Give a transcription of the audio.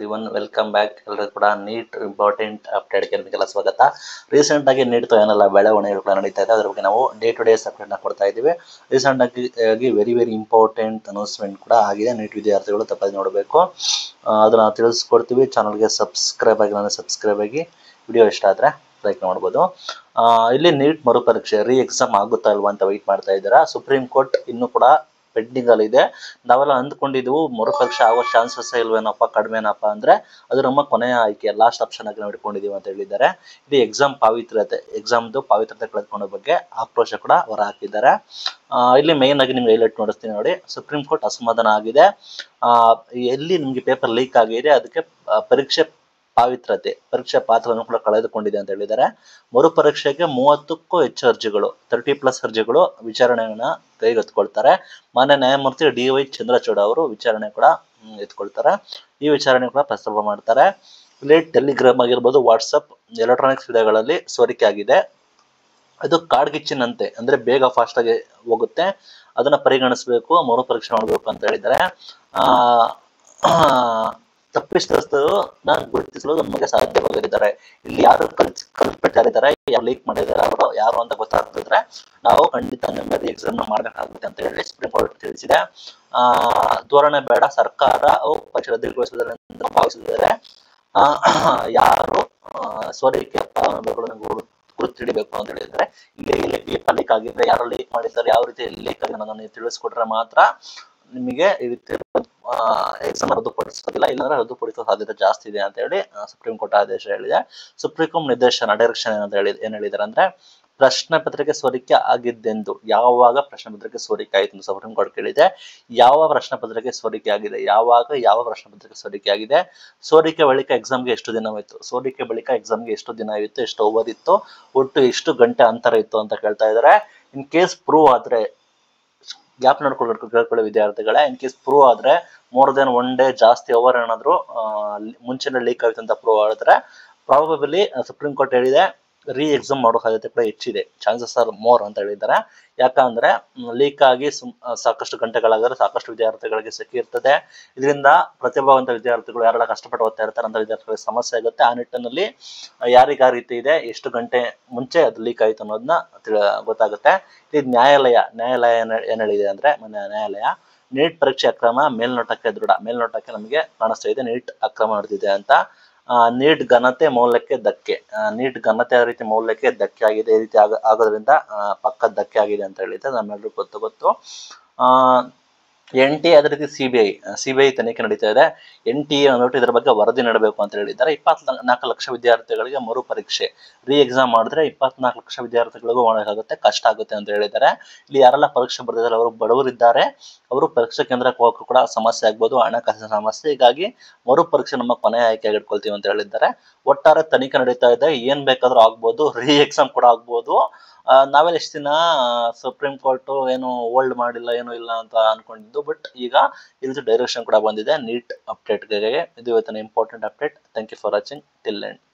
every one welcome back ಎಲ್ಲರೂ ಕೂಡ neat important ಅಪ್ಡೇಟ್ಗೆ ನಿಮಗೆಲ್ಲ ಸ್ವಾಗತ ರೀಸೆಂಟ್ ಆಗಿ ನೀಟ್ ಏನೆಲ್ಲ ಬೆಳವಣಿಗೆಗಳು ಕೂಡ ನಡೀತಾ ಇದೆ ಅದ್ರ ಬಗ್ಗೆ ನಾವು ಡೇ ಟು ಡೇಸ್ ಅಪ್ಡೇಟ್ನ ಕೊಡ್ತಾ ಇದ್ದೀವಿ ರೀಸೆಂಟ್ ಆಗಿ ಆಗಿ ವೆರಿ ವೆರಿ ಇಂಪಾರ್ಟೆಂಟ್ ಅನೌನ್ಸ್ಮೆಂಟ್ ಕೂಡ ಆಗಿದೆ ನೀಟ್ ವಿದ್ಯಾರ್ಥಿಗಳು ತಪ್ಪದೆ ನೋಡಬೇಕು ಅದನ್ನ ತಿಳಿಸ್ಕೊಡ್ತೀವಿ ಚಾನಲ್ಗೆ ಸಬ್ಸ್ಕ್ರೈಬ್ ಆಗಿ ನಾನು ಸಬ್ಸ್ಕ್ರೈಬ್ ಆಗಿ ವಿಡಿಯೋ ಇಷ್ಟ ಆದರೆ ಲೈಕ್ ಮಾಡ್ಬೋದು ಆ, ಇಲ್ಲಿ ನೀಟ್ ಮರುಪರೀಕ್ಷೆ ರೀ ಎಕ್ಸಾಮ್ ಆಗುತ್ತಾ ಇಲ್ವಾ ಅಂತ ವೆಯ್ಟ್ ಮಾಡ್ತಾ ಇದ್ದೀರಾ ಸುಪ್ರೀಂ ಕೋರ್ಟ್ ಇನ್ನೂ ಕೂಡ ಪೆಂಡಿಂಗ್ ಅಲ್ಲಿ ಇದೆ ನಾವೆಲ್ಲ ಅಂದ್ಕೊಂಡಿದ್ವು ಮರುಪರೀಕ್ಷೆ ಆಗೋ ಚಾನ್ಸಸ್ ಇಲ್ವೇನಪ್ಪ ಕಡಿಮೆನಪ್ಪ ಅಂದ್ರೆ ಅದು ನಮ್ಮ ಕೊನೆಯ ಆಯ್ಕೆ ಲಾಸ್ಟ್ ಆಪ್ಷನ್ ಆಗಿ ನಾವು ಇಟ್ಕೊಂಡಿದೀವಿ ಅಂತ ಹೇಳಿದ್ದಾರೆ ಇದು ಎಕ್ಸಾಮ್ ಪಾವಿತ್ರತೆ ಎಕ್ಸಾಮ್ದು ಪಾವಿತ್ರತೆ ಕಳೆದುಕೊಂಡ ಬಗ್ಗೆ ಆಕ್ರೋಶ ಕೂಡ ಹೊರ ಹಾಕಿದ್ದಾರೆ ಆ, ಇಲ್ಲಿ ಮೇನ್ ಆಗಿ ನಿಮ್ಗೆ ಹೈಲೈಟ್ ನೋಡಿಸ್ತೀನಿ ನೋಡಿ ಸುಪ್ರೀಂ ಕೋರ್ಟ್ ಅಸಮಾಧಾನ ಆಗಿದೆ ಆ, ಎಲ್ಲಿ ನಿಮ್ಗೆ ಪೇಪರ್ ಲೀಕ್ ಆಗಿದೆ ಅದಕ್ಕೆ ಆ, ಪರೀಕ್ಷೆ ಪಾವಿತ್ರತೆ ಪರೀಕ್ಷೆ ಪಾತ್ರವನ್ನು ಕೂಡ ಕಳೆದುಕೊಂಡಿದೆ ಅಂತ ಹೇಳಿದ್ದಾರೆ ಮರುಪರೀಕ್ಷೆಗೆ ಮೂವತ್ತಕ್ಕೂ ಹೆಚ್ಚು ಅರ್ಜಿಗಳು ತರ್ಟಿ ಪ್ಲಸ್ ಅರ್ಜಿಗಳು ವಿಚಾರಣೆಯನ್ನ ಕೈಗೆತ್ಕೊಳ್ತಾರೆ ಮಾನ್ಯ ನ್ಯಾಯಮೂರ್ತಿ ಡಿ ವೈ ಚಂದ್ರಚೂಡ ಅವರು ವಿಚಾರಣೆ ಕೂಡ ಹ್ಮ್, ಎತ್ಕೊಳ್ತಾರೆ ಈ ವಿಚಾರಣೆ ಕೂಡ ಪ್ರಸ್ತಾಪ ಮಾಡ್ತಾರೆ ಇಲ್ಲಿ ಟೆಲಿಗ್ರಾಮ್ ಆಗಿರ್ಬೋದು ವಾಟ್ಸಪ್ ಎಲೆಕ್ಟ್ರಾನಿಕ್ಸ್ ವಿಧಗಳಲ್ಲಿ ಸೋರಿಕೆ ಆಗಿದೆ ಅದು ಕಾಡ್ಗಿಚ್ಚಿನಂತೆ ಅಂದ್ರೆ ಬೇಗ ಫಾಸ್ಟ್ ಆಗಿ ಹೋಗುತ್ತೆ ಅದನ್ನ ಪರಿಗಣಿಸಬೇಕು ಮರುಪರೀಕ್ಷೆ ಮಾಡಬೇಕು ಅಂತ ಹೇಳಿದ್ದಾರೆ ಆ ತಪ್ಪಿತಸ್ಥರು ನಾನು ಗುರುತಿಸಲು ನಮಗೆ ಸಾಧ್ಯವಾಗಿದ್ದಾರೆ ಇಲ್ಲಿ ಯಾರು ಕಲ್ಸ್ ಕಲ್ಪಿಟ್ ಯಾರಿದ್ದಾರೆ ಯಾರು ಲೀಕ್ ಮಾಡಿದ್ದಾರೆ ಅವರು ಯಾರು ಅಂತ ಗೊತ್ತಾಗ್ತಿದ್ರೆ ನಾವು ಖಂಡಿತ ನೆಮ್ಮದಿ ಎಕ್ಸಾಮ್ ಮಾಡಬೇಕಾಗುತ್ತೆ ಅಂತ ಹೇಳಿ ಸುಪ್ರೀಂ ಕೋರ್ಟ್ ತಿಳಿಸಿದೆ ಆ ಧೋರಣೆ ಬೇಡ ಸರ್ಕಾರ ಅವು ಪಕ್ಷ ರದ್ದುಗೊಳಿಸುವುದರಿಂದ ಭಾವಿಸಿದ್ದಾರೆ ಆ, ಯಾರು ಆ, ಸೋರಿಕೆ ಫಲಾನುಭವಿಗಳನ್ನು ಗುರು- ಗುರುತಿಡಿಬೇಕು ಅಂತ ಹೇಳಿದ್ರೆ ಇಲ್ಲಿ ಇಲ್ಲಿ ಪೇಪರ್ ಲೀಕ್ ಆಗಿದೆ ಯಾರು ಲೀಕ್ ಮಾಡಿದ್ದಾರೆ ಯಾವ ರೀತಿ ಲೀಕ್ ಆಗಿದೆ ಅನ್ನೋದನ್ನ ನೀವು ತಿಳಿಸ್ಕೊಟ್ರೆ ಮಾತ್ರ ನಿಮಗೆ ಈ ರೀತಿ ಎಕ್ಸಾಮ್ ರದ್ದುಪಡಿಸೋದಿಲ್ಲ ಇಲ್ಲಾಂದ್ರೆ ರದ್ದುಪಡಿಸೋ ಸಾಧ್ಯತೆ ಜಾಸ್ತಿ ಇದೆ ಅಂತ ಹೇಳಿ ಆ, ಸುಪ್ರೀಂ ಕೋರ್ಟ್ ಆದೇಶ ಹೇಳಿದೆ ಸುಪ್ರೀಂ ಕೋರ್ಟ್ ನಿರ್ದೇಶನ ಡೈರೆಕ್ಷನ್ ಏನಂತ ಹೇಳಿ ಏನ್ ಹೇಳಿದ್ದಾರೆ ಅಂದ್ರೆ ಪ್ರಶ್ನೆ ಪತ್ರಿಕೆ ಸೋರಿಕೆ ಆಗಿದ್ದೆಂದು ಯಾವಾಗ ಪ್ರಶ್ನೆ ಪತ್ರಿಕೆ ಸೋರಿಕೆ ಆಯಿತು ಅಂತ ಸುಪ್ರೀಂ ಕೋರ್ಟ್ ಕೇಳಿದೆ ಯಾವ ಪ್ರಶ್ನೆ ಪತ್ರಿಕೆ ಸೋರಿಕೆ ಆಗಿದೆ ಯಾವಾಗ ಯಾವ ಪ್ರಶ್ನೆ ಪತ್ರಿಕೆ ಸೋರಿಕೆ ಆಗಿದೆ ಸೋರಿಕೆ ಬಳಿಕ ಎಕ್ಸಾಮ್ಗೆ ಎಷ್ಟು ದಿನವಿತ್ತು ಸೋರಿಕೆ ಬಳಿಕ ಎಕ್ಸಾಮ್ಗೆ ಎಷ್ಟು ದಿನ ಇತ್ತು ಎಷ್ಟು ಓವರ್ ಇತ್ತು ಒಟ್ಟು ಎಷ್ಟು ಗಂಟೆ ಅಂತರ ಇತ್ತು ಅಂತ ಕೇಳ್ತಾ ಇದ್ದಾರೆ ಇನ್ ಕೇಸ್ ಪ್ರೂವ್ ಆದ್ರೆ ಗ್ಯಾಪ್ ನೋಡ್ಕೊಳ್ಬೇಕು ಕೇಳ್ಕೊಳ್ಳೋ ವಿದ್ಯಾರ್ಥಿಗಳೇ ಇನ್ ಕೇಸ್ ಪ್ರೂವ್ ಆದ್ರೆ ಮೋರ್ ದೆನ್ ಒನ್ ಡೇ ಜಾಸ್ತಿ ಓವರ್ ಏನಾದ್ರು ಆ, ಮುಂಚೆನೆ ಲೀಕ್ ಆಯ್ತು ಅಂತ ಪ್ರೂವ್ ಆದ್ರೆ ಪ್ರಾಬಬಲಿ ಸುಪ್ರೀಂ ಕೋರ್ಟ್ ಹೇಳಿದೆ ರೀ ಎಕ್ಸಾಮ್ ಮಾಡೋ ಸಾಧ್ಯತೆ ಕೂಡ ಹೆಚ್ಚಿದೆ ಚಾನ್ಸಸ್ ಆರ್ ಮೋರ್ ಅಂತ ಹೇಳಿದ್ದಾರೆ ಯಾಕಂದ್ರೆ ಲೀಕ್ ಆಗಿ ಸುಮ್ ಆ, ಸಾಕಷ್ಟು ಗಂಟೆಗಳಾದರೆ ಸಾಕಷ್ಟು ವಿದ್ಯಾರ್ಥಿಗಳಿಗೆ ಸಿಕ್ಕಿರ್ತದೆ ಇದರಿಂದ ಪ್ರತಿಭಾವಂತ ವಿದ್ಯಾರ್ಥಿಗಳು ಯಾರೆಲ್ಲ ಕಷ್ಟಪಟ್ಟು ಓದ್ತಾ ಇರ್ತಾರೆ ಅಂತ ವಿದ್ಯಾರ್ಥಿಗಳಿಗೆ ಸಮಸ್ಯೆ ಆಗುತ್ತೆ ಆ ನಿಟ್ಟಿನಲ್ಲಿ ಆ, ಯಾರಿಗೆ ಆ ರೀತಿ ಇದೆ ಎಷ್ಟು ಗಂಟೆ ಮುಂಚೆ ಅದು ಲೀಕ್ ಆಯ್ತು ಅನ್ನೋದನ್ನ ತಿಳ- ಗೊತ್ತಾಗುತ್ತೆ ಇದು ನ್ಯಾಯಾಲಯ ನ್ಯಾಯಾಲಯ ಏನ್ ಏನ್ ಹೇಳಿದೆ ಅಂದ್ರೆ ಮೊನ್ನೆ ನ್ಯಾಯಾಲಯ ನೀಟ್ ಪರೀಕ್ಷೆ ಅಕ್ರಮ ಮೇಲ್ನೋಟಕ್ಕೆ ದೃಢ ಮೇಲ್ನೋಟಕ್ಕೆ ನಮಗೆ ಕಾಣಿಸ್ತಾ ಇದೆ ನೀಟ್ ಅಕ್ರಮ ನಡೆದಿದೆ ಅಂತ ಆ, ನೀಟ್ ಘನತೆ ಮೌಲ್ಯಕ್ಕೆ ಧಕ್ಕೆ ಆ, ನೀಟ್ ಘನತೆ ಆ ರೀತಿ ಮೌಲ್ಯಕ್ಕೆ ಧಕ್ಕೆ ಆಗಿದೆ ಈ ರೀತಿ ಆಗ ಆಗೋದ್ರಿಂದ ಆ, ಪಕ್ಕ ಧಕ್ಕೆ ಆಗಿದೆ ಅಂತ ಹೇಳಿದ್ರೆ ನಮ್ಮೆಲ್ಲರಿಗೂ ಗೊತ್ತು ಗೊತ್ತು ಆ ಎನ್ ಟಿ ಅದೇ ರೀತಿ C B I C B I ತನಿಖೆ ನಡೀತಾ ಇದೆ ಎನ್ ಟಿ ಎ ಅಂದ್ಬಿಟ್ಟು ಇದರ ಬಗ್ಗೆ ವರದಿ ನೀಡಬೇಕು ಅಂತ ಹೇಳಿದ್ದಾರೆ ಇಪ್ಪತ್ನಾಲ್ಕು ಲಕ್ಷ ವಿದ್ಯಾರ್ಥಿಗಳಿಗೆ ಮರು ಪರೀಕ್ಷೆ ರೀ ಎಕ್ಸಾಮ್ ಮಾಡಿದ್ರೆ ಇಪ್ಪತ್ನಾಲ್ಕು ಲಕ್ಷ ವಿದ್ಯಾರ್ಥಿಗಳಿಗೂ ಮಾಡೋಕ್ಕಾಗುತ್ತೆ ಕಷ್ಟ ಆಗುತ್ತೆ ಅಂತ ಹೇಳಿದ್ದಾರೆ ಇಲ್ಲಿ ಯಾರೆಲ್ಲ ಪರೀಕ್ಷೆ ಬರೆದಿದ್ದಾರೆ ಅವರು ಬಡವರಿದ್ದಾರೆ ಅವರು ಪರೀಕ್ಷಾ ಕೇಂದ್ರಕ್ಕೆ ಹೋಗೋಕ್ಕೂ ಕೂಡ ಸಮಸ್ಯೆ ಆಗ್ಬೋದು ಹಣಕಾಸಿನ ಸಮಸ್ಯೆ ಹೀಗಾಗಿ ಮರು ಪರೀಕ್ಷೆ ನಮ್ಮ ಕೊನೆಯ ಆಯ್ಕೆಯಾಗಿ ಇಟ್ಕೊಳ್ತೀವಿ ಅಂತ ಹೇಳಿದ್ದಾರೆ ಒಟ್ಟಾರೆ ತನಿಖೆ ನಡೀತಾ ಇದೆ ಏನ್ ಬೇಕಾದ್ರೂ ಆಗ್ಬೋದು ರೀ ಎಕ್ಸಾಮ್ ಕೂಡ ಆಗ್ಬೋದು ಆ, ನಾವೆಲ್ಲ ಎಷ್ಟು ದಿನ ಸುಪ್ರೀಂ ಕೋರ್ಟ್ ಏನು ಹೋಲ್ಡ್ ಮಾಡಿಲ್ಲ ಏನು ಇಲ್ಲ ಅಂತ ಅನ್ಕೊಂಡಿದ್ದು ಬಟ್ ಈಗ ಇದ್ರ ಡೈರೆಕ್ಷನ್ ಕೂಡ ಬಂದಿದೆ ನೀಟ್ ಅಪ್ಡೇಟ್ಗೆ ಇದು ಇವತ್ತಿನ important update thank you for watching till end